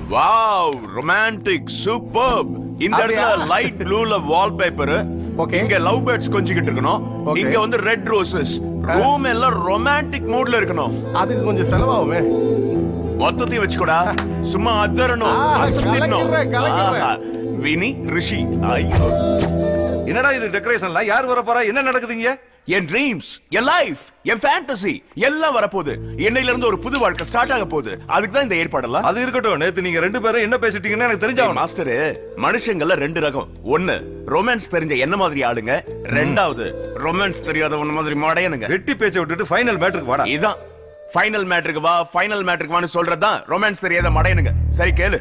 Wow romantic super இந்த அப்படியா? இடத்துல லைட் ப்ளூல வால்பேப்பர் Okay. இங்க லவ் பேர்ட்ஸ் கொஞ்சிக்கிட்டு இருக்கணும் Okay. இங்க வந்து ரெட் ரோசஸ் ரூம் எல்லாம் ரொமான்டிக் மூட்ல இருக்கணும் அதுக்கு கொஞ்சம் செலவாகுமே மொத்தத்தையும் வச்சுக்கூடா சும்மா அதரணும் ஆ, அசத்திடணும் கலக்கிறேன், கலக்கிறேன். ஆஹா. வினி ரிஷி ஐயோ என்னடா இது டெக்கரேஷன்ல யார் வர போறா என்ன நடக்குதுங்க என் ட்ரீம்ஸ் என் லைஃப் என் ஃபேண்டசி எல்லாம் வரப்போகுது என்னையில இருந்து ஒரு புது வாழ்க்கை ஸ்டார்ட் ஆக போகுது அதுக்கு தான் இந்த ஏற்பாடெல்லாம் அது இருக்கட்டும் நேத்து நீங்க ரெண்டு பேரும் என்ன பேசிட்டீங்கன்னு எனக்கு தெரிஞ்சாகணும் மாஸ்டர் மனுஷங்கள்ல ரெண்டு ரகம் ஒண்ணு ரொமான்ஸ் தெரிஞ்ச என்ன மாதிரி ஆளுங்க ரெண்டாவது ரொமான்ஸ் தெரியாத ஒண்ணு மாதிரி மடையனுங்க வெட்டி பேச்சை விட்டுட்டு ஃபைனல் மேட்டருக்கு வாடா இதான் ஃபைனல் மேட்ருக்கு வா ஃபைனல் மேட்ருக்கு வான்னு சொல்றதுதான் ரொமான்ஸ் தெரியாத மடையனுங்க சரி கேளு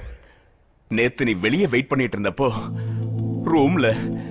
நேத்து நீ வெளியே வெயிட் பண்ணிட்டு இருந்தப்போ ரூம்ல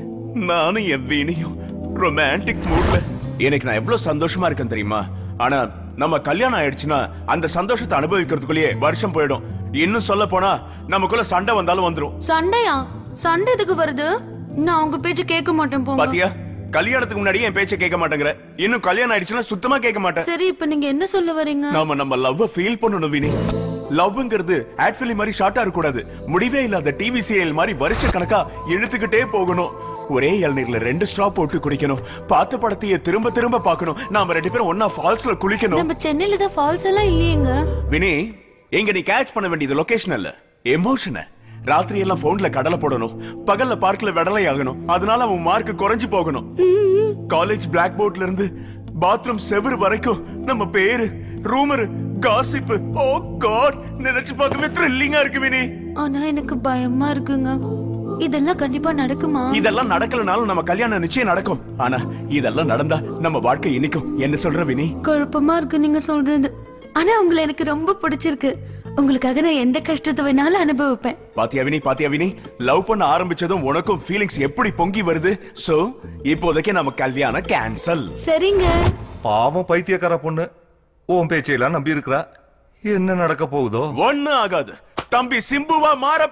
நானும் என் வீணையும் ரொமான்டிக் மூட்ல எனக்கு நான் எவ்வளவு சந்தோஷமா இருக்கேன் தெரியுமா ஆனா நம்ம கல்யாணம் ஆயிடுச்சுன்னா அந்த சந்தோஷத்தை அனுபவிக்கிறதுக்குள்ளேயே வருஷம் போயிடும் இன்னும் சொல்ல போனா நமக்குள்ள சண்டை வந்தாலும் வந்துரும் சண்டையா சண்டை எதுக்கு வருது நான் உங்க பேச்சு கேட்க மாட்டேன் போங்க பாத்தியா கல்யாணத்துக்கு முன்னாடியே என் பேச்சை கேட்க மாட்டேங்கிற இன்னும் கல்யாணம் ஆயிடுச்சுன்னா சுத்தமா கேட்க மாட்டேன் சரி இப்ப நீங்க என்ன சொல்ல வரீங்க நாம நம்ம லவ் ஃபீல் பண்ணணும் வினி லவ்ங்கிறது ஆட் ஃபிலிம் மாதிரி ஷார்ட்டா இருக்க கூடாது முடிவே இல்லாத டிவி சீரியல் மாதிரி வருஷ கணக்கா இழுத்துக்கிட்டே போகணும் ஒரே இளநீர்ல ரெண்டு ஸ்ட்ரா போட்டு குடிக்கணும் பார்த்த படத்தையே திரும்ப திரும்ப பார்க்கணும் நாம ரெண்டு பேரும் ஒன்னா ஃபால்ஸ்ல குளிக்கணும் நம்ம சென்னையில தான் ஃபால்ஸ் எல்லாம் இல்லையேங்க வினி எங்க நீ கேட்ச் பண்ண வேண்டியது லொகேஷன் இல்ல எமோஷன ராத்திரி எல்லாம் போன்ல கடலை போடணும் பகல்ல பார்க்ல வெடலை ஆகணும் அதனால அவன் மார்க் குறைஞ்சு போகணும் காலேஜ் பிளாக் போர்ட்ல இருந்து பாத்ரூம் செவுரு வரைக்கும் நம்ம பேரு ரூமர் காசிப் ஓ காட் நினைச்சு பார்க்கவே த்ரில்லிங்கா இருக்கு வினி ஆனா எனக்கு பயமா இருக்குங்க இதெல்லாம் கண்டிப்பா நடக்குமா இதெல்லாம் நடக்கலனாலும் நம்ம கல்யாணம் நிச்சயம் நடக்கும் ஆனா இதெல்லாம் நடந்தா நம்ம வாழ்க்கை இனிக்கும் என்ன சொல்ற வினி குழப்பமா இருக்கு நீங்க சொல்றது ஆனா உங்களை எனக்கு ரொம்ப பிடிச்சிருக்கு உங்களுக்காக நான் எந்த கஷ்டத்தை வேணாலும் அனுபவிப்பேன் பாத்தியா வினி பாத்தியா வினி லவ் பண்ண ஆரம்பிச்சதும் உனக்கும் ஃபீலிங்ஸ் எப்படி பொங்கி வருது சோ இப்போதைக்கு நம்ம கல்யாணம் கேன்சல் சரிங்க பாவம் பைத்தியக்கார பொண்ணு உன் பேச்சையெல்லாம் நம்பி இருக்கிறா என்ன நடக்க போகுதோ ஒண்ணு ஆகாது தம்பி சிம்புவா மாற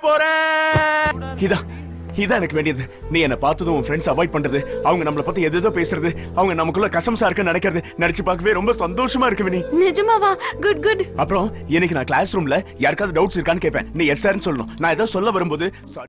போறேன் இதான் இதான் எனக்கு வேண்டியது நீ என்ன பார்த்ததும் உன் ஃப்ரெண்ட்ஸ் அவாய்ட் பண்றது அவங்க நம்மள பத்தி எதேதோ பேசுறது அவங்க நமக்குள்ள கசம்சா இருக்குன்னு நினைக்கிறது நினைச்சு பார்க்கவே ரொம்ப சந்தோஷமா இருக்கு வினி நிஜமாவா குட் குட் அப்புறம் இன்னைக்கு நான் கிளாஸ் ரூம்ல யாருக்காவது டவுட்ஸ் இருக்கான்னு கேட்பேன் நீ எஸ் சார்னு சொல்லணும் நான் ஏதோ சொல்ல வரும்போது